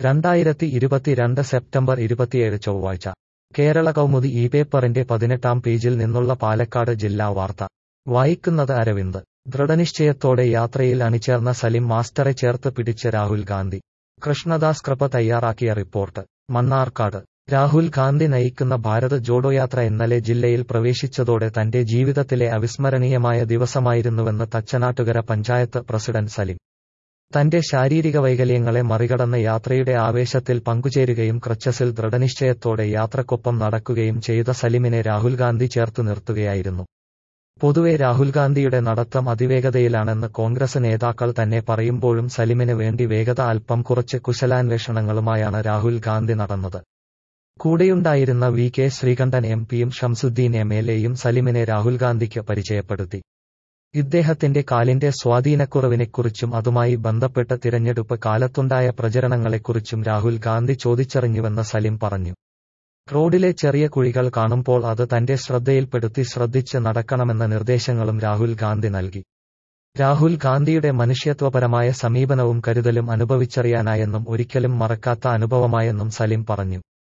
രണ്ടായിരത്തി ഇരുപത്തിരണ്ട് സെപ്റ്റംബർ ഇരുപത്തിയേഴ് ചൊവ്വാഴ്ച കേരള കൗമുദി ഈ പേപ്പറിന്റെ പതിനെട്ടാം പേജിൽ നിന്നുള്ള പാലക്കാട് ജില്ലാ വാർത്ത വായിക്കുന്നത് അരവിന്ദ് ദൃഢനിശ്ചയത്തോടെ യാത്രയിൽ അണിചേർന്ന സലിം മാസ്റ്ററെ ചേർത്ത് പിടിച്ച് രാഹുൽ ഗാന്ധി കൃഷ്ണദാസ് കൃപ തയ്യാറാക്കിയ റിപ്പോർട്ട് മണ്ണാർക്കാട് രാഹുൽ ഗാന്ധി നയിക്കുന്ന ഭാരത് ജോഡോ യാത്ര ഇന്നലെ ജില്ലയിൽ പ്രവേശിച്ചതോടെ തന്റെ ജീവിതത്തിലെ അവിസ്മരണീയമായ ദിവസമായിരുന്നുവെന്ന് തച്ചനാട്ടുകര പഞ്ചായത്ത് പ്രസിഡന്റ് സലിം തന്റെ ശാരീരിക വൈകല്യങ്ങളെ മറികടന്ന് യാത്രയുടെ ആവേശത്തിൽ പങ്കുചേരുകയും ക്രച്ചസിൽ ദൃഢനിശ്ചയത്തോടെ യാത്രക്കൊപ്പം നടക്കുകയും ചെയ്ത സലിമിനെ രാഹുൽ ഗാന്ധി ചേർത്ത് നിർത്തുകയായിരുന്നു പൊതുവെ രാഹുൽ ഗാന്ധിയുടെ നടത്തം അതിവേഗതയിലാണെന്ന് കോൺഗ്രസ് നേതാക്കൾ തന്നെ പറയുമ്പോഴും സലിമിന് വേണ്ടി വേഗത അല്പം കുറച്ച് കുശലാന്വേഷണങ്ങളുമായാണ് രാഹുൽ ഗാന്ധി നടന്നത് കൂടെയുണ്ടായിരുന്ന വി കെ ശ്രീകണ്ഠൻ എം പിയും ഷംസുദ്ദീൻ എം എൽ എയും സലിമിനെ രാഹുൽ ഗാന്ധിക്ക് പരിചയപ്പെടുത്തി ഇദ്ദേഹത്തിന്റെ കാലിന്റെ സ്വാധീനക്കുറവിനെക്കുറിച്ചും അതുമായി ബന്ധപ്പെട്ട് തിരഞ്ഞെടുപ്പ് കാലത്തുണ്ടായ പ്രചരണങ്ങളെക്കുറിച്ചും രാഹുൽ ഗാന്ധി ചോദിച്ചറിഞ്ഞുവെന്ന് സലിം പറഞ്ഞു റോഡിലെ ചെറിയ കുഴികൾ കാണുമ്പോൾ അത് തന്റെ ശ്രദ്ധയിൽപ്പെടുത്തി ശ്രദ്ധിച്ച് നടക്കണമെന്ന നിർദ്ദേശങ്ങളും രാഹുൽ ഗാന്ധി നൽകി രാഹുൽ ഗാന്ധിയുടെ മനുഷ്യത്വപരമായ സമീപനവും കരുതലും അനുഭവിച്ചറിയാനായെന്നും ഒരിക്കലും മറക്കാത്ത അനുഭവമായെന്നും സലിം പറഞ്ഞു